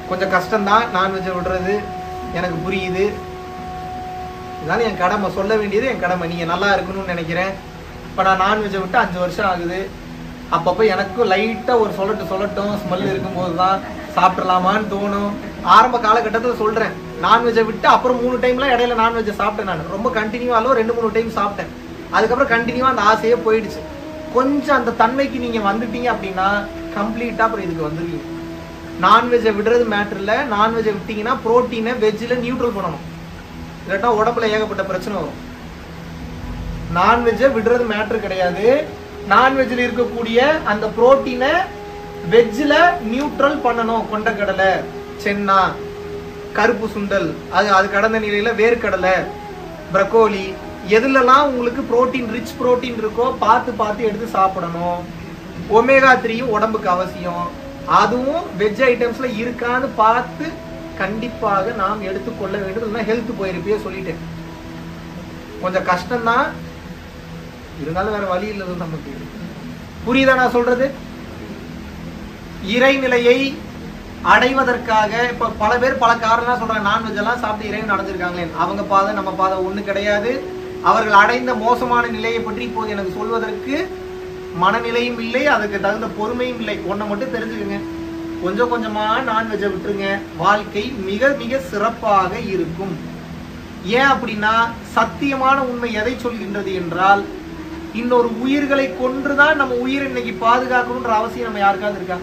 கொஞ்சம் கஷ்டம்தான் நான்வெஜ்ஜை விடுறது எனக்கு புரியுது இதனால என் கடமை சொல்ல வேண்டியது என் கடமை நீங்க நல்லா இருக்கணும்னு நினைக்கிறேன் இப்போ நான் நான்வெஜ்ஜை விட்டு அஞ்சு வருஷம் ஆகுது அப்பப்போ எனக்கும் லைட்டா ஒரு சொல்லட்டு சொல்லட்டும் ஸ்மெல் இருக்கும்போது தான் சாப்பிடலாமான்னு தோணும் ஆரம்ப காலகட்டத்தில் சொல்றேன் நான்வெஜ்ஜை விட்டு அப்புறம் மூணு டைம்லாம் இடையில நான்வெஜ்ஜை சாப்பிட்டேன் நான் ரொம்ப கண்டினியூவாலும் ரெண்டு மூணு டைம் சாப்பிட்டேன் அதுக்கப்புறம் கண்டினியூவா அந்த ஆசையே போயிடுச்சு கொஞ்சம் அந்த தன்மைக்கு நீங்க வந்துட்டீங்க அப்படின்னா கம்ப்ளீட்டா அப்புறம் இதுக்கு வந்துருவீங்க நான்வெஜ்ஜை விடுறது மேட்டர் இல்ல நான்வெஜ்ஜை விட்டீங்கன்னா புரோட்டீனை வெஜ்ஜில் நியூட்ரல் பண்ணணும் இல்லாட்டா உடம்புல ஏகப்பட்ட பிரச்சனை வரும் நான்வெஜ்ஜை விடுறது மேட்டர் கிடையாது நான்வெஜ்ல இருக்கக்கூடிய அந்த புரோட்டீனை வெஜ்ஜில் நியூட்ரல் பண்ணணும் கொண்டக்கடலை சென்னா கருப்பு சுண்டல் அது அது கடந்த நிலையில வேர்க்கடலை பிரக்கோலி எதுலலாம் உங்களுக்கு புரோட்டீன் ரிச் புரோட்டீன் இருக்கோ பார்த்து பார்த்து எடுத்து சாப்பிடணும் ஒமேகா த்ரீயும் உடம்புக்கு அவசியம் அதுவும் வெஜ் ஐட்டம்ஸ்ல இருக்கான்னு பார்த்து கண்டிப்பாக நாம் எடுத்துக்கொள்ள வேண்டும் இல்லைன்னா ஹெல்த் போயிருப்பே சொல்லிட்டேன் கொஞ்சம் கஷ்டம்தான் இருந்தாலும் வேற வழி இல்லை நமக்கு புரியுதா நான் சொல்றது இறைநிலையை அடைவதற்காக இப்ப பல பேர் பல காரணம் சொல்றாங்க நான்வெஜ் எல்லாம் சாப்பிட்டு இறைவன் அடைஞ்சிருக்காங்களே அவங்க பாதை நம்ம பாதை ஒண்ணு கிடையாது அவர்கள் அடைந்த மோசமான நிலையை பற்றி இப்போது எனக்கு சொல்வதற்கு மனநிலையும் இல்லை அதுக்கு தகுந்த பொறுமையும் இல்லை ஒன்றை மட்டும் தெரிஞ்சுக்கங்க கொஞ்சம் கொஞ்சமா நான்வெஜ்ஜை விட்டுருங்க வாழ்க்கை மிக மிக சிறப்பாக இருக்கும் ஏன் அப்படின்னா சத்தியமான உண்மை எதை சொல்கின்றது என்றால் இன்னொரு உயிர்களை கொன்றுதான் நம்ம உயிரை இன்னைக்கு பாதுகாக்கணுன்ற அவசியம் நம்ம யாருக்காவது இருக்கா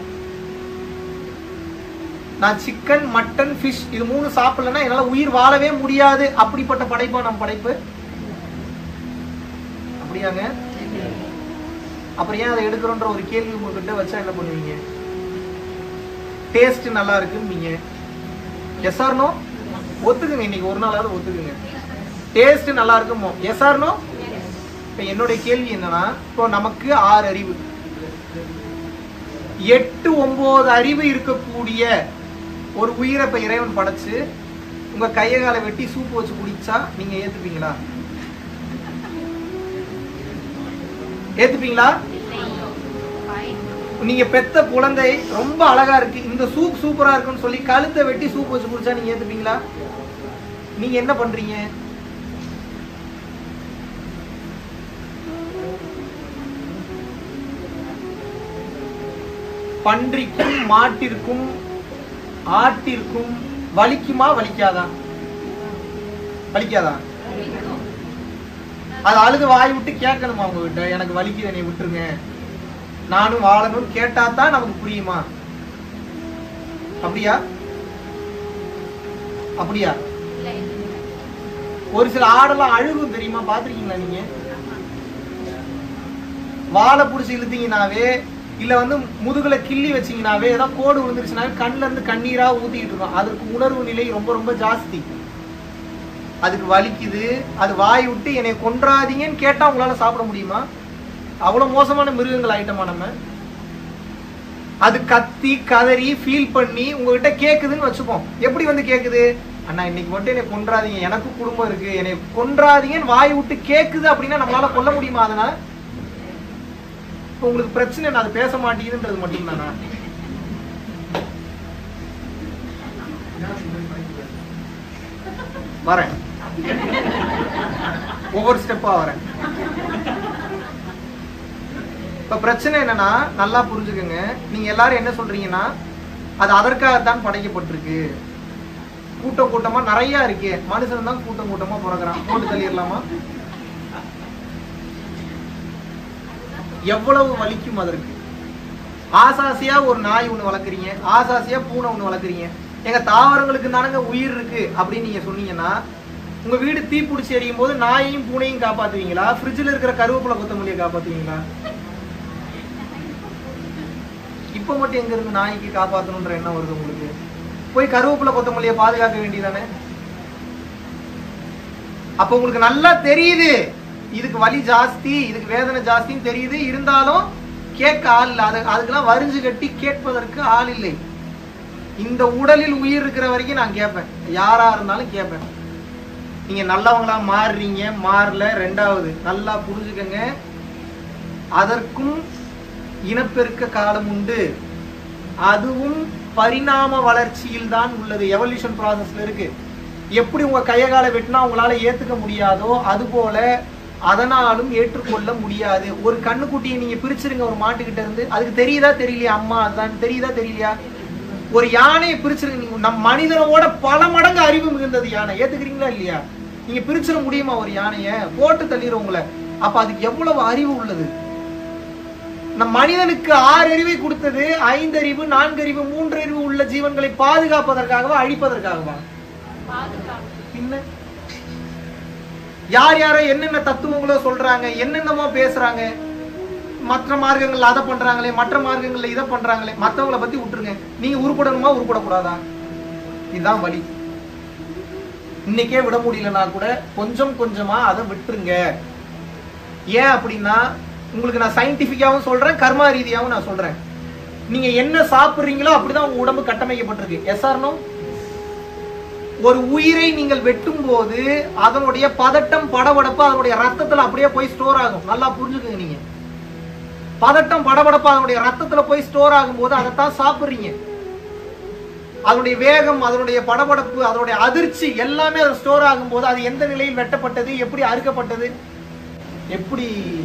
நான் சிக்கன் மட்டன் ஃபிஷ் இது மூணு சாப்பிடலன்னா என்னால உயிர் வாழவே முடியாது அப்படிப்பட்ட படைப்பா நம்ம படைப்பு அப்படியாங்க அப்புறம் ஏன் அதை எடுக்கிறோன்ற ஒரு கேள்வி உங்ககிட்ட வச்சா என்ன பண்ணுவீங்க டேஸ்ட் நல்லா இருக்குன்னு எஸ் ஆர்னோ ஒத்துக்குங்க இன்னைக்கு ஒரு நாளாவது ஒத்துக்குங்க டேஸ்ட் நல்லா இருக்குமோ எஸ் ஆர்னோ இப்ப என்னுடைய கேள்வி என்னன்னா இப்போ நமக்கு ஆறு அறிவு எட்டு ஒன்பது அறிவு இருக்கக்கூடிய ஒரு உயிரை இப்ப இறைவன் படைச்சு உங்க கையை காலை வெட்டி சூப்பு வச்சு குடிச்சா நீங்க ஏத்துப்பீங்களா ஏத்துப்பீங்களா நீங்க பெத்த குழந்தை ரொம்ப அழகா இருக்கு இந்த சூப் சூப்பரா இருக்குன்னு சொல்லி கழுத்தை வெட்டி சூப் வச்சு குடிச்சா நீங்க ஏத்துப்பீங்களா நீங்க என்ன பண்றீங்க பன்றிக்கும் மாட்டிற்கும் ஆட்டிற்கும் வலிக்குமா வலிக்காதா வலிக்காதா அது அழுது வாய் விட்டு கேட்கணுமா உங்ககிட்ட எனக்கு வலிக்குது என்னை விட்டுருங்க நானும் வாழணும்னு கேட்டா தான் நமக்கு புரியுமா அப்படியா அப்படியா ஒரு சில ஆடெல்லாம் அழுகும் தெரியுமா பாத்திருக்கீங்களா நீங்க வாழை புடிச்சு இழுத்தீங்கனாவே இல்ல வந்து முதுகுல கிள்ளி வச்சீங்கனாவே ஏதாவது கோடு விழுந்துருச்சுனாவே கண்ணுல இருந்து கண்ணீரா ஊத்திட்டு இருக்கும் அதற்கு உணர்வு நிலை ரொம்ப ரொம்ப ஜாஸ்தி அதுக்கு வலிக்குது அது வாய் விட்டு என்னை கொன்றாதீங்கன்னு கேட்டா உங்களால சாப்பிட முடியுமா அவ்வளவு மோசமான மிருகங்கள் ஆயிட்டோமா நம்ம அது கத்தி கதறி ஃபீல் பண்ணி உங்ககிட்ட கேக்குதுன்னு வச்சுப்போம் எப்படி வந்து கேக்குது அண்ணா இன்னைக்கு மட்டும் என்னை கொன்றாதீங்க எனக்கும் குடும்பம் இருக்கு என்னை கொன்றாதீங்கன்னு வாய் விட்டு கேக்குது அப்படின்னா நம்மளால கொல்ல முடியுமா அதனால இப்ப உங்களுக்கு பிரச்சனை என்ன அது பேச மாட்டேங்குதுன்றது மட்டும் தானா வரேன் ஒவ்வொரு ஸ்டெப்பா வரேன் இப்ப பிரச்சனை என்னன்னா நல்லா புரிஞ்சுக்கோங்க நீங்க எல்லாரும் என்ன சொல்றீங்கன்னா அது அதற்காகத்தான் படைக்கப்பட்டிருக்கு கூட்டம் கூட்டமா நிறைய இருக்கு மனுஷன் தான் கூட்டம் கூட்டமா பிறகுறான் போட்டு தள்ளிடலாமா எவ்வளவு வலிக்கும் அதற்கு ஆசாசியா ஒரு நாய் ஒண்ணு வளர்க்குறீங்க ஆசாசியா பூனை ஒண்ணு வளர்க்குறீங்க எங்க தாவரங்களுக்கு தானங்க உயிர் இருக்கு அப்படின்னு நீங்க சொன்னீங்கன்னா உங்க வீடு தீ பிடிச்சி எரியும் போது நாயையும் பூனையும் காப்பாத்துவீங்களா ஃப்ரிட்ஜில் இருக்கிற கருவேப்பிலை கொத்தமல்லியை காப்பாத்துவீங்களா இப்ப மட்டும் எங்க இருந்து நாய்க்கு காப்பாத்தணுன்ற எண்ணம் வருது உங்களுக்கு போய் கருவேப்பிலை கொத்தமல்லியை பாதுகாக்க வேண்டியதானே அப்ப உங்களுக்கு நல்லா தெரியுது இதுக்கு வலி ஜாஸ்தி இதுக்கு வேதனை ஜாஸ்தின்னு தெரியுது இருந்தாலும் கேட்க ஆள் இல்லை அது அதுக்கெல்லாம் வரிஞ்சு கட்டி கேட்பதற்கு ஆள் இல்லை இந்த உடலில் உயிர் இருக்கிற வரைக்கும் நான் கேட்பேன் யாரா இருந்தாலும் கேட்பேன் நீங்க நல்லவங்களா மாறுறீங்க மாறல ரெண்டாவது நல்லா புரிஞ்சுக்கங்க அதற்கும் இனப்பெருக்க காலம் உண்டு அதுவும் பரிணாம வளர்ச்சியில் தான் உள்ளது எவல்யூஷன் ப்ராசஸ்ல இருக்கு எப்படி உங்க கைய காலை வெட்டினா உங்களால ஏத்துக்க முடியாதோ அது போல அதனாலும் ஏற்றுக்கொள்ள முடியாது ஒரு கண்ணுக்குட்டியை நீங்க பிரிச்சிருங்க ஒரு மாட்டுக்கிட்ட இருந்து அதுக்கு தெரியுதா தெரியலையா அம்மா அதான் தெரியுதா தெரியலையா ஒரு யானையை பிரிச்சிருங்க நீங்க நம் மனிதனோட பல மடங்கு அறிவு மிகுந்தது யானை ஏத்துக்கிறீங்களா இல்லையா நீங்க பிரிச்சிட முடியுமா ஒரு யானைய போட்டு தள்ளிடும் உங்களை அப்ப அதுக்கு எவ்வளவு அறிவு உள்ளது நம் மனிதனுக்கு ஆறு அறிவை கொடுத்தது ஐந்து அறிவு நான்கு அறிவு மூன்று அறிவு உள்ள ஜீவன்களை பாதுகாப்பதற்காகவா அழிப்பதற்காகவா பின்ன யார் யாரோ என்னென்ன தத்துவங்களோ சொல்றாங்க என்னென்னமோ பேசுறாங்க மற்ற மார்க்கங்கள்ல அதை பண்றாங்களே மற்ற மார்க்கங்கள்ல இதை பண்றாங்களே மத்தவங்கள பத்தி விட்டுருங்க நீங்க உருப்படணுமா உருப்படக்கூடாதா இதுதான் வழி இன்னைக்கே விட முடியலனா கூட கொஞ்சம் கொஞ்சமா அதை விட்டுருங்க ஏன் அப்படின்னா உங்களுக்கு நான் சயின்டிபிக்காவும் சொல்றேன் கர்மா ரீதியாவும் நான் சொல்றேன் நீங்க என்ன சாப்பிடுறீங்களோ அப்படிதான் உங்க உடம்பு கட்டமைக்கப்பட்டிருக்கு எஸ் ஆர்னோ ஒரு உயிரை நீங்கள் வெட்டும் போது அதனுடைய பதட்டம் படபடப்பு அதனுடைய ரத்தத்துல அப்படியே போய் ஸ்டோர் ஆகும் நல்லா புரிஞ்சுக்குங்க நீங்க பதட்டம் படபடப்பு அதனுடைய ரத்தத்துல போய் ஸ்டோர் ஆகும்போது அதைத்தான் சாப்பிடுறீங்க அதனுடைய வேகம் அதனுடைய படபடப்பு அதனுடைய அதிர்ச்சி எல்லாமே அது ஸ்டோர் ஆகும்போது அது எந்த நிலையில் வெட்டப்பட்டது எப்படி அறுக்கப்பட்டது எப்படி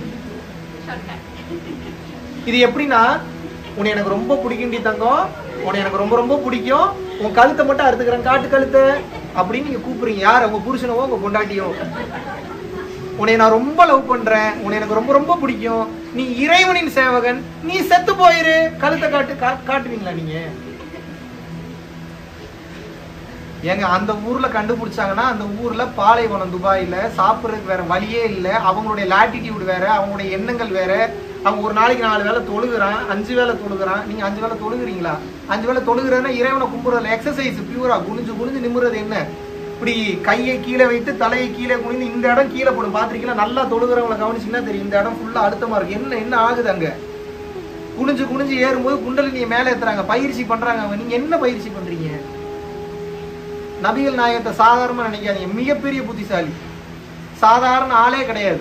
இது எப்படின்னா உன்னை எனக்கு ரொம்ப பிடிக்கும்டி தங்கம் உன்னை எனக்கு ரொம்ப ரொம்ப பிடிக்கும் உன் கழுத்தை மட்டும் அறுத்துக்கிறேன் காட்டு கழுத்தை அப்படின்னு நீங்க கூப்பிடுறீங்க யார் உங்க புருஷனவோ உங்க பொண்டாட்டியோ உன்னை நான் ரொம்ப லவ் பண்றேன் உன்னை எனக்கு ரொம்ப ரொம்ப பிடிக்கும் நீ இறைவனின் சேவகன் நீ செத்து போயிரு கழுத்தை காட்டு கா- காட்டுவீங்களா நீங்க ஏங்க அந்த ஊர்ல கண்டுபிடிச்சாங்கன்னா அந்த ஊர்ல பாலைவனம் துபாயில சாப்பிடுறதுக்கு வேற வழியே இல்ல அவங்களுடைய லாட்டிடியூட் வேற அவங்களுடைய எண்ணங்கள் வேற அவன் ஒரு நாளைக்கு நாலு வேளை தொழுகிறான் அஞ்சு வேளை தொழுகிறான் நீங்க அஞ்சு வேளை தொழுகிறீங்களா அஞ்சு வேளை தொழுகிறேன்னா இறைவனை கும்பிடுறதுல எக்ஸசைஸ் பியூரா குனிஞ்சு குனிஞ்சு நிமிறது என்ன இப்படி கையை கீழே வைத்து தலையை கீழே குனிந்து இந்த இடம் கீழே போடும் பாத்திருக்கீங்களா நல்லா தொழுகிறவங்களை கவனிச்சீங்கன்னா தெரியும் இந்த இடம் ஃபுல்லா அழுத்தமா இருக்கு என்ன என்ன ஆகுது அங்க குனிஞ்சு குனிஞ்சு ஏறும்போது குண்டலினியை மேலே ஏத்துறாங்க பயிற்சி பண்றாங்க அவங்க நீங்க என்ன பயிற்சி பண்றீங்க நபிகள் நாயகத்தை சாதாரணமா நினைக்காதீங்க மிகப்பெரிய புத்திசாலி சாதாரண ஆளே கிடையாது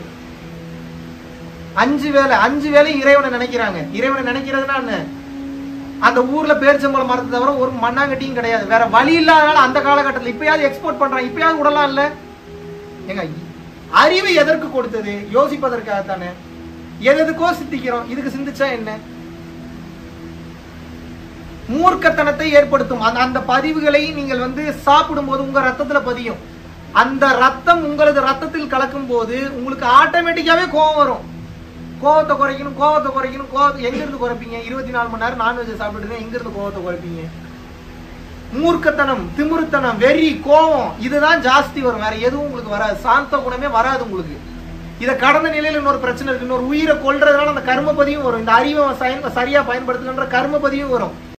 அஞ்சு வேலை அஞ்சு வேலை இறைவனை நினைக்கிறாங்க இறைவனை நினைக்கிறதுனா என்ன அந்த ஊர்ல பேரிச்சம்பழம் மரத்தை தவிர ஒரு மண்ணாங்கட்டியும் கிடையாது வேற வழி இல்லாதனால அந்த காலகட்டத்தில் இப்பயாவது எக்ஸ்போர்ட் பண்றாங்க இப்பயாவது விடலாம் இல்ல ஏங்க அறிவு எதற்கு கொடுத்தது யோசிப்பதற்காகத்தானே எது எதுக்கோ சிந்திக்கிறோம் இதுக்கு சிந்திச்சா என்ன மூர்க்கத்தனத்தை ஏற்படுத்தும் அந்த அந்த பதிவுகளை நீங்கள் வந்து சாப்பிடும்போது உங்க ரத்தத்துல பதியும் அந்த ரத்தம் உங்களது ரத்தத்தில் கலக்கும் போது உங்களுக்கு ஆட்டோமேட்டிக்காவே கோவம் வரும் கோவத்தை குறைக்கணும் கோவத்தை குறைக்கணும் கோவத்தை எங்க இருந்து குறைப்பீங்க இருபத்தி நாலு மணி நேரம் நான்வெஜ் சாப்பிட்டுட்டு எங்க இருந்து கோவத்தை குறைப்பீங்க மூர்க்கத்தனம் திமிருத்தனம் வெறி கோவம் இதுதான் ஜாஸ்தி வரும் வேற எதுவும் உங்களுக்கு வராது சாந்த குணமே வராது உங்களுக்கு இதை கடந்த நிலையில இன்னொரு பிரச்சனை இருக்கு இன்னொரு உயிரை கொல்றதுனால அந்த கர்ம பதியும் வரும் இந்த அறிவை அவன் சயன் சரியா பயன்படுத்தணுன்ற கர்ம பதியும் வரும்